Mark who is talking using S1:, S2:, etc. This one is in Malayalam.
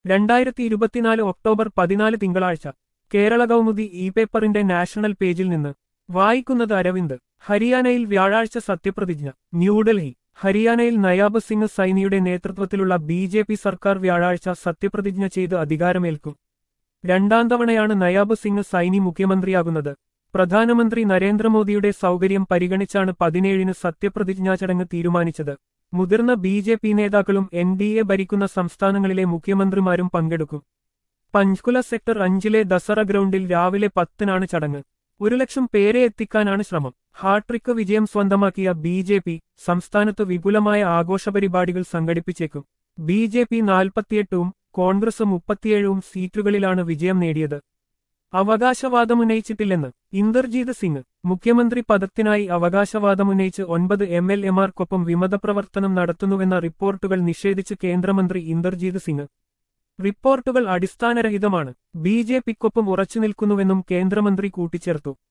S1: രണ്ടായിരത്തി ഇരുപത്തിനാല് ഒക്ടോബർ പതിനാല് തിങ്കളാഴ്ച കേരള കൗമുദി ഇ പേപ്പറിന്റെ നാഷണൽ പേജിൽ നിന്ന് വായിക്കുന്നത് അരവിന്ദ് ഹരിയാനയിൽ വ്യാഴാഴ്ച സത്യപ്രതിജ്ഞ ന്യൂഡൽഹി ഹരിയാനയിൽ നയാബ് സിംഗ് സൈനിയുടെ നേതൃത്വത്തിലുള്ള ബി ജെ പി സർക്കാർ വ്യാഴാഴ്ച സത്യപ്രതിജ്ഞ ചെയ്ത് അധികാരമേൽക്കും രണ്ടാം തവണയാണ് നയാബ് സിംഗ് സൈനി മുഖ്യമന്ത്രിയാകുന്നത് പ്രധാനമന്ത്രി നരേന്ദ്രമോദിയുടെ സൗകര്യം പരിഗണിച്ചാണ് പതിനേഴിന് സത്യപ്രതിജ്ഞാ ചടങ്ങ് തീരുമാനിച്ചത് മുതിർന്ന ബി ജെ പി നേതാക്കളും എൻ ഡി എ ഭരിക്കുന്ന സംസ്ഥാനങ്ങളിലെ മുഖ്യമന്ത്രിമാരും പങ്കെടുക്കും പഞ്ച്കുല സെക്ടർ അഞ്ചിലെ ദസറ ഗ്രൗണ്ടിൽ രാവിലെ പത്തിനാണ് ചടങ്ങ് ഒരു ലക്ഷം പേരെ എത്തിക്കാനാണ് ശ്രമം ഹാട്രിക്ക് വിജയം സ്വന്തമാക്കിയ ബി ജെ പി സംസ്ഥാനത്ത് വിപുലമായ ആഘോഷപരിപാടികൾ സംഘടിപ്പിച്ചേക്കും ബി ജെ പി നാൽപ്പത്തിയെട്ടും കോൺഗ്രസ് മുപ്പത്തിയേഴും സീറ്റുകളിലാണ് വിജയം നേടിയത് അവകാശവാദമുന്നയിച്ചിട്ടില്ലെന്ന് ഇന്ദർജീത് സിംഗ് മുഖ്യമന്ത്രി പദത്തിനായി അവകാശവാദമുന്നയിച്ച് ഒൻപത് എം എൽ എമാർക്കൊപ്പം വിമതപ്രവർത്തനം നടത്തുന്നുവെന്ന റിപ്പോർട്ടുകൾ നിഷേധിച്ച് കേന്ദ്രമന്ത്രി ഇന്ദർജീത് സിംഗ് റിപ്പോർട്ടുകൾ അടിസ്ഥാനരഹിതമാണ് ബി ജെ പിക്കൊപ്പം ഉറച്ചുനിൽക്കുന്നുവെന്നും കേന്ദ്രമന്ത്രി കൂട്ടിച്ചേർത്തു